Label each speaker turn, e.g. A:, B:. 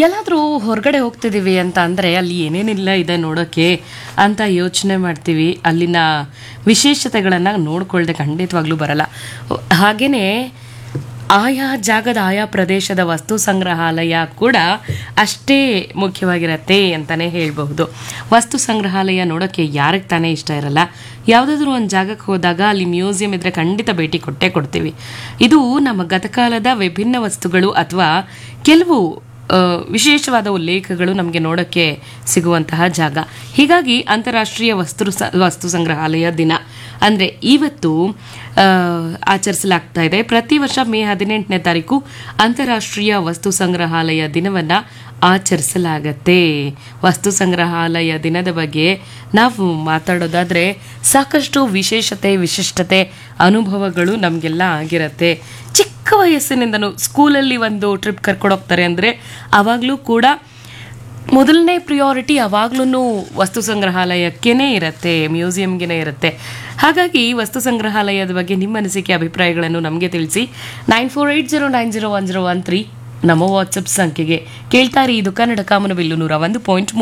A: ಎಲ್ಲಾದರೂ ಹೊರಗಡೆ ಹೋಗ್ತಿದ್ದೀವಿ ಅಂತ ಅಂದರೆ ಅಲ್ಲಿ ಏನೇನಿಲ್ಲ ಇದೆ ನೋಡೋಕ್ಕೆ ಅಂತ ಯೋಚನೆ ಮಾಡ್ತೀವಿ ಅಲ್ಲಿನ ವಿಶೇಷತೆಗಳನ್ನು ನೋಡ್ಕೊಳ್ದೆ ಖಂಡಿತವಾಗ್ಲೂ ಬರಲ್ಲ ಹಾಗೆಯೇ ಆಯಾ ಜಾಗದ ಆಯಾ ಪ್ರದೇಶದ ವಸ್ತು ಸಂಗ್ರಹಾಲಯ ಕೂಡ ಅಷ್ಟೇ ಮುಖ್ಯವಾಗಿರತ್ತೆ ಅಂತಲೇ ಹೇಳಬಹುದು ವಸ್ತು ಸಂಗ್ರಹಾಲಯ ನೋಡೋಕ್ಕೆ ಯಾರಿಗೆ ತಾನೇ ಇಷ್ಟ ಇರಲ್ಲ ಯಾವುದಾದ್ರೂ ಒಂದು ಜಾಗಕ್ಕೆ ಹೋದಾಗ ಅಲ್ಲಿ ಮ್ಯೂಸಿಯಂ ಇದ್ದರೆ ಖಂಡಿತ ಭೇಟಿ ಕೊಟ್ಟೇ ಕೊಡ್ತೀವಿ ಇದು ನಮ್ಮ ಗತಕಾಲದ ವಿಭಿನ್ನ ವಸ್ತುಗಳು ಅಥವಾ ಕೆಲವು ಆ, ವಿಶೇಷವಾದ ಉಲ್ಲೇಖಗಳು ನಮಗೆ ನೋಡೋಕ್ಕೆ ಸಿಗುವಂತಹ ಜಾಗ ಹೀಗಾಗಿ ಅಂತಾರಾಷ್ಟ್ರೀಯ ವಸ್ತು ಸ- ವಸ್ತು ಸಂಗ್ರಹಾಲಯ ದಿನ ಅಂದರೆ ಇವತ್ತು ಆ, ಆಚರಿಸಲಾಗ್ತಾ ಇದೆ ಪ್ರತಿ ವರ್ಷ ಮೇ ಹದಿನೆಂಟನೇ ತಾರೀಕು ಅಂತಾರಾಷ್ಟ್ರೀಯ ವಸ್ತು ಸಂಗ್ರಹಾಲಯ ದಿನವನ್ನು ಆಚರಿಸಲಾಗತ್ತೆ ವಸ್ತು ಸಂಗ್ರಹಾಲಯ ದಿನದ ಬಗ್ಗೆ ನಾವು ಮಾತಾಡೋದಾದರೆ ಸಾಕಷ್ಟು ವಿಶೇಷತೆ ವಿಶಿಷ್ಟತೆ ಅನುಭವಗಳು ನಮಗೆಲ್ಲ ಆಗಿರತ್ತೆ ಚಿಕ್ಕ ವಯಸ್ಸಿನಿಂದನೂ ಸ್ಕೂಲಲ್ಲಿ ಒಂದು ಟ್ರಿಪ್ ಕರ್ಕೊಂಡು ಹೋಗ್ತಾರೆ ಅಂದರೆ ಆವಾಗಲೂ ಕೂಡ ಮೊದಲನೇ ಪ್ರಿಯಾರಿಟಿ ಯಾವಾಗ್ಲೂ ವಸ್ತು ಸಂಗ್ರಹಾಲಯಕ್ಕೇನೆ ಇರುತ್ತೆ ಮ್ಯೂಸಿಯಂಗೆ ಇರುತ್ತೆ ಹಾಗಾಗಿ ವಸ್ತು ಸಂಗ್ರಹಾಲಯದ ಬಗ್ಗೆ ನಿಮ್ಮ ಅನಿಸಿಕೆ ಅಭಿಪ್ರಾಯಗಳನ್ನು ನಮಗೆ ತಿಳಿಸಿ nine four eight zero nine zero one zero one three ನಮ್ಮ ವಾಟ್ಸಪ್ ಸಂಖ್ಯೆಗೆ ಕೇಳ್ತಾರೆ ಇದು ಕನ್ನಡ ಕಾಮನಬಿಲ್ಲು ನೂರ ಒಂದು ಪಾಯಿಂಟ್